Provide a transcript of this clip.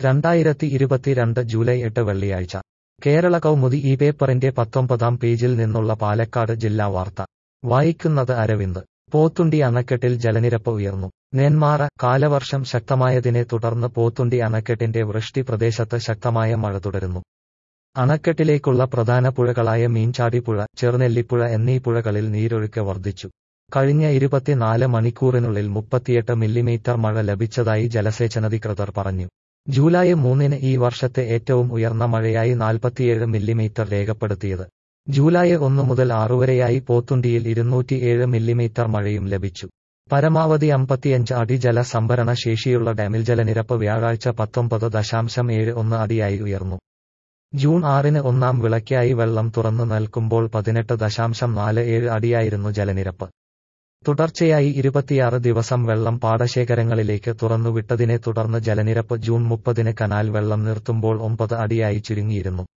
രണ്ടായിരത്തി ഇരുപത്തിരണ്ട് ജൂലൈ എട്ട് വെള്ളിയാഴ്ച കേരള കൗമുദി ഈ പേപ്പറിന്റെ പത്തൊമ്പതാം പേജിൽ നിന്നുള്ള പാലക്കാട് ജില്ലാ വാർത്ത വായിക്കുന്നത് അരവിന്ദ് പോത്തുണ്ടി അണക്കെട്ടിൽ ജലനിരപ്പ് ഉയർന്നു നെന്മാറ കാലവർഷം ശക്തമായതിനെ തുടർന്ന് പോത്തുണ്ടി അണക്കെട്ടിന്റെ വൃഷ്ടി പ്രദേശത്ത് ശക്തമായ മഴ തുടരുന്നു അണക്കെട്ടിലേക്കുള്ള പ്രധാന പുഴകളായ മീൻചാടിപ്പുഴ ചെറുനെല്ലിപ്പുഴ എന്നീ പുഴകളിൽ നീരൊഴുക്ക് വർദ്ധിച്ചു കഴിഞ്ഞ ഇരുപത്തിനാല് മണിക്കൂറിനുള്ളിൽ മുപ്പത്തിയെട്ട് മില്ലിമീറ്റർ മഴ ലഭിച്ചതായി ജലസേചനധികൃതർ പറഞ്ഞു ജൂലൈ മൂന്നിന് ഈ വർഷത്തെ ഏറ്റവും ഉയർന്ന മഴയായി നാൽപ്പത്തിയേഴ് മില്ലിമീറ്റർ രേഖപ്പെടുത്തിയത് ജൂലൈ ഒന്ന് മുതൽ ആറുവരെയായി പോത്തുണ്ടിയിൽ ഇരുന്നൂറ്റിയേഴ് മില്ലിമീറ്റർ മഴയും ലഭിച്ചു പരമാവധി അമ്പത്തിയഞ്ച് അടി ജല സംഭരണ ശേഷിയുള്ള ഡാമിൽ ജലനിരപ്പ് വ്യാഴാഴ്ച പത്തൊമ്പത് ദശാംശം ഏഴ് ഒന്ന് അടിയായി ഉയർന്നു ജൂൺ ആറിന് ഒന്നാം വിളയ്ക്കായി വെള്ളം തുറന്നു നൽകുമ്പോൾ പതിനെട്ട് ദശാംശം നാല് ഏഴ് അടിയായിരുന്നു ജലനിരപ്പ് തുടർച്ചയായി ഇരുപത്തിയാറ് ദിവസം വെള്ളം പാടശേഖരങ്ങളിലേക്ക് തുറന്നുവിട്ടതിനെ തുടർന്ന് ജലനിരപ്പ് ജൂൺ മുപ്പതിന് കനാൽ വെള്ളം നിർത്തുമ്പോൾ ഒമ്പത് അടിയായി ചുരുങ്ങിയിരുന്നു